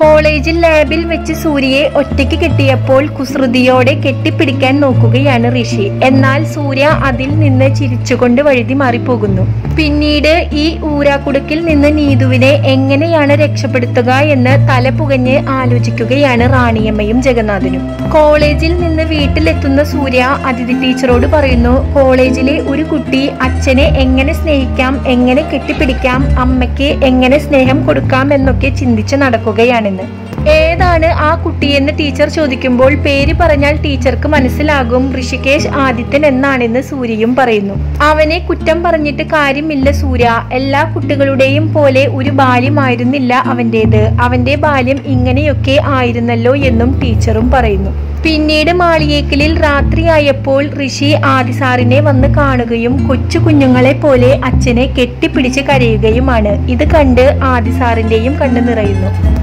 കോളേജിൽ ലാബിൽ വെച്ച് സൂര്യയെ ഒറ്റയ്ക്ക് കിട്ടിയപ്പോൾ കുസൃതിയോടെ കെട്ടിപ്പിടിക്കാൻ നോക്കുകയാണ് ഋഷി എന്നാൽ സൂര്യ അതിൽ നിന്ന് ചിരിച്ചുകൊണ്ട് വഴുതി മാറിപ്പോകുന്നു പിന്നീട് ഈ ഊരാക്കുടുക്കിൽ നിന്ന് നീതുവിനെ എങ്ങനെയാണ് രക്ഷപ്പെടുത്തുക എന്ന് തല പുകഞ്ഞ് ആലോചിക്കുകയാണ് റാണിയമ്മയും ജഗന്നാഥനും കോളേജിൽ നിന്ന് വീട്ടിലെത്തുന്ന സൂര്യ അതിഥി ടീച്ചറോട് പറയുന്നു കോളേജിലെ ഒരു കുട്ടി അച്ഛനെ എങ്ങനെ സ്നേഹിക്കാം എങ്ങനെ കെട്ടിപ്പിടിക്കാം അമ്മയ്ക്ക് എങ്ങനെ സ്നേഹം കൊടുക്കാം എന്നൊക്കെ ചിന്തിച്ച് നടക്കുകയാണെന്ന് ഏതാണ് ആ കുട്ടിയെന്ന് ടീച്ചർ ചോദിക്കുമ്പോൾ പേര് പറഞ്ഞാൽ ടീച്ചർക്ക് മനസ്സിലാകും ഋഷികേശ് ആദിത്യൻ എന്നാണെന്ന് സൂര്യയും പറയുന്നു അവനെ കുറ്റം പറഞ്ഞിട്ട് കാര്യമില്ല സൂര്യ എല്ലാ കുട്ടികളുടെയും പോലെ ഒരു ബാല്യമായിരുന്നില്ല അവൻ്റേത് അവന്റെ ബാല്യം ഇങ്ങനെയൊക്കെ ആയിരുന്നല്ലോ എന്നും ടീച്ചറും പറയുന്നു പിന്നീട് മാളിയേക്കലിൽ രാത്രിയായപ്പോൾ ഋഷി ആദിസാറിനെ വന്ന് കാണുകയും കൊച്ചു കുഞ്ഞുങ്ങളെ പോലെ അച്ഛനെ കെട്ടിപ്പിടിച്ച് കരയുകയുമാണ് ഇത് കണ്ട് ആദിസാറിന്റെയും കണ്ണു നിറയുന്നു